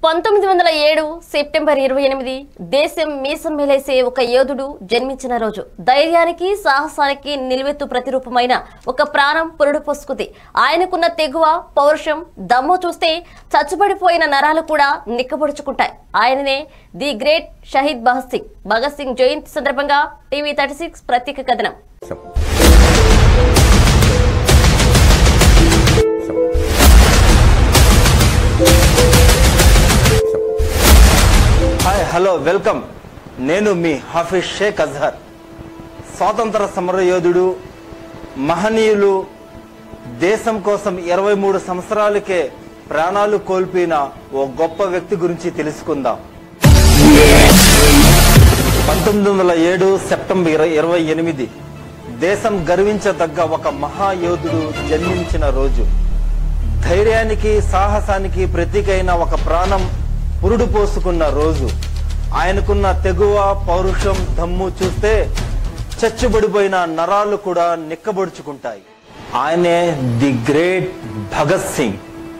పంతొమ్మిది వందల ఏడు సెప్టెంబర్ ఇరవై ఎనిమిది దేశం మీసం మేలేసే ఒక యోధుడు జన్మించిన రోజు ధైర్యానికి సాహసానికి నిలువెత్తు ప్రతిరూపమైన ఒక ప్రాణం పురుడు పోసుకుంది ఆయనకున్న తెగువ పౌరుషం దమ్ము చూస్తే చచ్చుబడిపోయిన నరాలు కూడా నిక్కబొడుచుకుంటాయి ఆయననే ది గ్రేట్ షహీద్ భగత్ సింగ్ భగత్ సింగ్ జయంతి సందర్భంగా టీవీ థర్టీ సిక్స్ ప్రత్యేక కథనం హాయ్ హలో వెల్కమ్ నేను మీ హాఫీజ్ షేక్ అజహర్ స్వాతంత్ర సమర యోధుడు మహనీయులు దేశం కోసం ఇరవై మూడు సంవత్సరాలకే ప్రాణాలు కోల్పోయిన ఓ గొప్ప వ్యక్తి గురించి తెలుసుకుందాం పంతొమ్మిది వందల ఏడు సెప్టెంబర్ ఇర- ఇరవై ఎనిమిది దేశం గర్వించదగ్గ ఒక మహాయోధుడు జన్మించిన రోజు ధైర్యానికి సాహసానికి ప్రతీకైన ఒక ప్రాణం పురుడు పోసుకున్న రోజు ఆయనకున్న తెగువ పౌరుషం దమ్ము చూస్తే చచ్చుబడిపోయిన నరాలు కూడా నిక్కబొడుచుకుంటాయి ఆయనే ది గ్రేట్ భగత్ సింగ్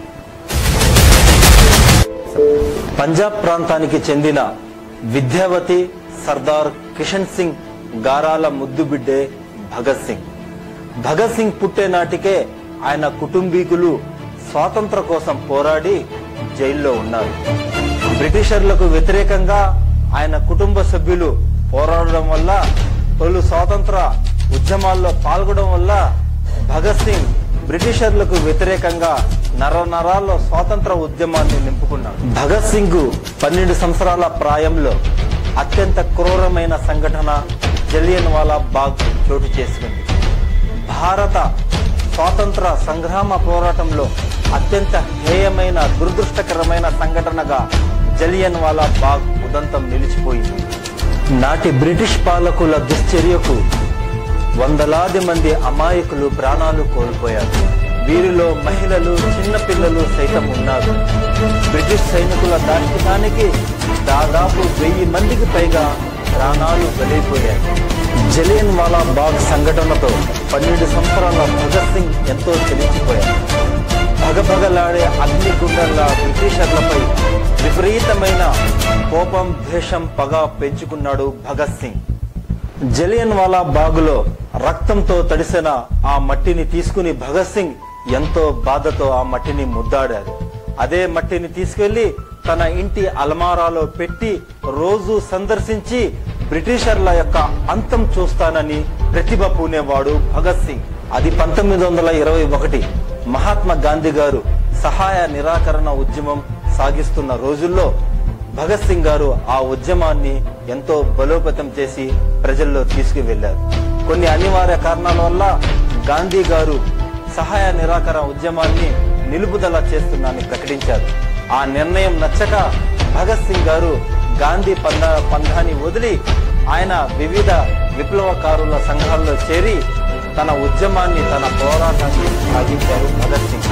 పంజాబ్ ప్రాంతానికి చెందిన విద్యావతి సర్దార్ కిషన్ సింగ్ గారాల ముద్దు బిడ్డే భగత్ సింగ్ భగత్ సింగ్ పుట్టే నాటికే ఆయన కుటుంబీకులు స్వాతంత్ర కోసం పోరాడి జైల్లో ఉన్నారు బ్రిటిషర్లకు వ్యతిరేకంగా ఆయన కుటుంబ సభ్యులు పోరాడడం వల్ల పలు స్వాతంత్ర ఉద్యమాల్లో పాల్గొనడం వల్ల భగత్ సింగ్ బ్రిటిషర్లకు వ్యతిరేకంగా నర నరాల్లో స్వాతంత్ర ఉద్యమాన్ని నింపుకున్నాడు భగత్ సింగ్ పన్నెండు సంవత్సరాల ప్రాయంలో అత్యంత క్రూరమైన సంఘటన జలియన్ వాలా బాగ్ చోటు చేసుకుంది భారత స్వాతంత్ర సంగ్రామ పోరాటంలో అత్యంత హేయమైన దురదృష్టకరమైన సంఘటనగా జలియన్ వాలా బాగ్ ఉదంతం నిలిచిపోయింది నాటి బ్రిటిష్ పాలకుల దుశ్చర్యకు వందలాది మంది అమాయకులు ప్రాణాలు కోల్పోయారు వీరిలో మహిళలు చిన్నపిల్లలు సైతం ఉన్నారు బ్రిటిష్ సైనికుల దాష్టికానికి దాదాపు వెయ్యి మందికి పైగా ప్రాణాలు బలైపోయాయి జలియన్ వాలా బాగ్ సంఘటనతో పన్నెండు సంవత్సరాల భగత్ సింగ్ ఎంతో చెలించిపోయారు భగభగలాడే అగ్నిగుండంలా బ్రిటిషర్లపై విపరీతమైన కోపం ద్వేషం పగ పెంచుకున్నాడు భగత్ సింగ్ జలియన్ వాలా బాగులో రక్తంతో తడిసిన ఆ మట్టిని తీసుకుని భగత్ సింగ్ ఎంతో బాధతో ఆ మట్టిని ముద్దాడారు అదే మట్టిని తీసుకెళ్లి తన ఇంటి అలమారాలో పెట్టి రోజు సందర్శించి బ్రిటిషర్ల యొక్క అంతం చూస్తానని ప్రతిభ పూనేవాడు భగత్ సింగ్ అది పంతొమ్మిది వందల ఇరవై ఒకటి మహాత్మా గాంధీ గారు సహాయ నిరాకరణ ఉద్యమం సాగిస్తున్న రోజుల్లో భగత్ సింగ్ గారు ఆ ఉద్యమాన్ని ఎంతో బలోపేతం చేసి ప్రజల్లో తీసుకువెళ్లారు కొన్ని అనివార్య కారణాల వల్ల గాంధీ గారు సహాయ నిరాకరణ ఉద్యమాన్ని నిలుపుదల చేస్తున్నానని ప్రకటించారు ఆ నిర్ణయం నచ్చక భగత్ సింగ్ గారు గాంధీ పంద పంధాన్ని వదిలి ఆయన వివిధ విప్లవకారుల సంఘాల్లో చేరి తన ఉద్యమాన్ని తన పోరాటాన్ని సాగించారు భగత్ సింగ్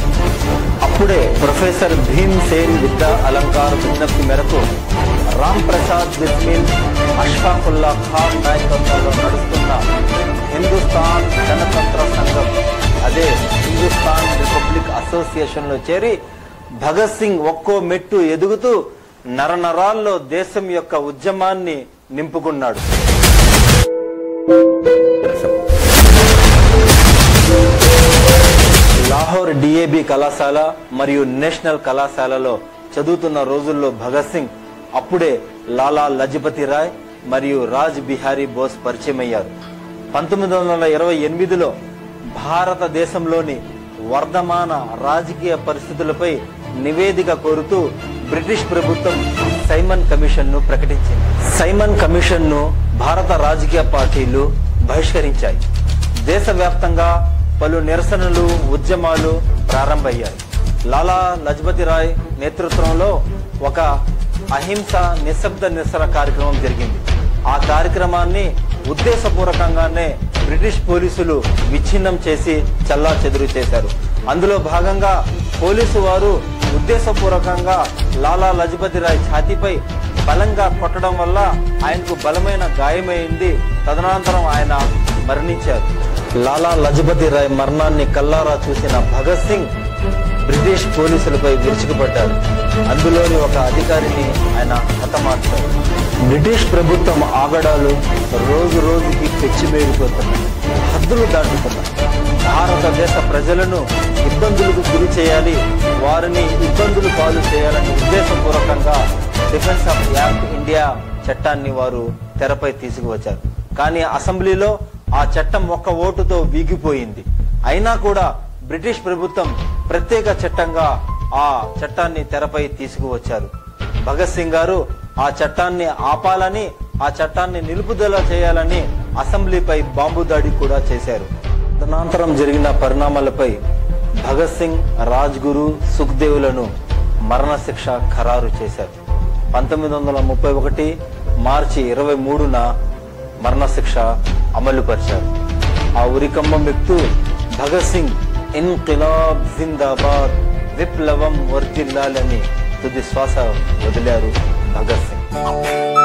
అప్పుడే ప్రొఫెసర్ భీమ్ సేన్ విద్యా అలంకార్ విజ్ఞప్తి మేరకు రామ్ ప్రసాద్ బిస్మిల్ అష్ఫాకుల్లా ఖాన్ నాయకత్వంలో నడుస్తున్న హిందుస్థాన్ గణతంత్ర సంఘం అదే హిందుస్థాన్ రిపబ్లిక్ అసోసియేషన్ లో చేరి భగత్ సింగ్ ఒక్కో మెట్టు ఎదుగుతూ నరనరాల్లో దేశం యొక్క ఉద్యమాన్ని నింపుకున్నాడు లాహోర్ డిఏబి కళాశాల మరియు నేషనల్ కళాశాలలో చదువుతున్న రోజుల్లో భగత్ సింగ్ అప్పుడే లాలా లజపతి రాయ్ మరియు రాజ్ బిహారీ బోస్ పరిచయం అయ్యారు పంతొమ్మిది వందల ఇరవై ఎనిమిదిలో భారతదేశంలోని వర్ధమాన రాజకీయ పరిస్థితులపై నివేదిక కోరుతూ బ్రిటిష్ ప్రభుత్వం సైమన్ కమిషన్ ను ప్రకటించింది సైమన్ కమిషన్ ను భారత రాజకీయ పార్టీలు బహిష్కరించాయి దేశవ్యాప్తంగా పలు నిరసనలు ఉద్యమాలు ప్రారంభమయ్యాయి లాలా లజపతి రాయ్ నేతృత్వంలో ఒక అహింస నిశ్శబ్ద నిరసన కార్యక్రమం జరిగింది ఆ కార్యక్రమాన్ని ఉద్దేశపూర్వకంగానే బ్రిటిష్ పోలీసులు విచ్ఛిన్నం చేసి చల్లా చెదురు చేశారు అందులో భాగంగా పోలీసు వారు ఉద్దేశపూర్వకంగా లాలా లజపతి రాయ్ ఛాతీపై బలంగా కొట్టడం వల్ల ఆయనకు బలమైన గాయమైంది తదనంతరం ఆయన మరణించారు లాలా లజపతి రాయ్ మరణాన్ని కల్లారా చూసిన భగత్ సింగ్ బ్రిటిష్ పోలీసులపై విరుచుకుపడ్డారు అందులోని ఒక అధికారిని ఆయన హతమార్చారు బ్రిటిష్ ప్రభుత్వం ఆగడాలు రోజు రోజుకి పెచ్చిమేరిపోతున్నాయి హద్దులు దాటుతున్నాయి భారతదేశ ప్రజలను ఇబ్బందులకు గురి చేయాలి వారిని ఇబ్బందులు పాలు చేయాలని ఉద్దేశపూర్వకంగా డిఫెన్స్ ఆఫ్ యాక్ట్ ఇండియా చట్టాన్ని వారు తెరపై తీసుకువచ్చారు కానీ అసెంబ్లీలో ఆ చట్టం ఒక్క ఓటుతో వీగిపోయింది అయినా కూడా బ్రిటిష్ ప్రభుత్వం ప్రత్యేక చట్టంగా ఆ చట్టాన్ని తెరపై తీసుకువచ్చారు భగత్ సింగ్ గారు ఆ చట్టాన్ని ఆపాలని ఆ చట్టాన్ని నిలుపుదల చేయాలని అసెంబ్లీపై బాంబు దాడి కూడా చేశారు తదనంతరం జరిగిన పరిణామాలపై భగత్ సింగ్ రాజ్గురు సుఖ్దేవులను మరణశిక్ష ఖరారు చేశారు పంతొమ్మిది వందల ముప్పై ఒకటి మార్చి ఇరవై మూడున మరణశిక్ష అమలుపరిచారు ఆ ఉరికంబం వ్యక్తు భగత్ సింగ్ ఇన్కిలాబ్ జిందాబాద్ విప్లవం వర్ధిల్లాలని తుది శ్వాస వదిలారు భగత్ సింగ్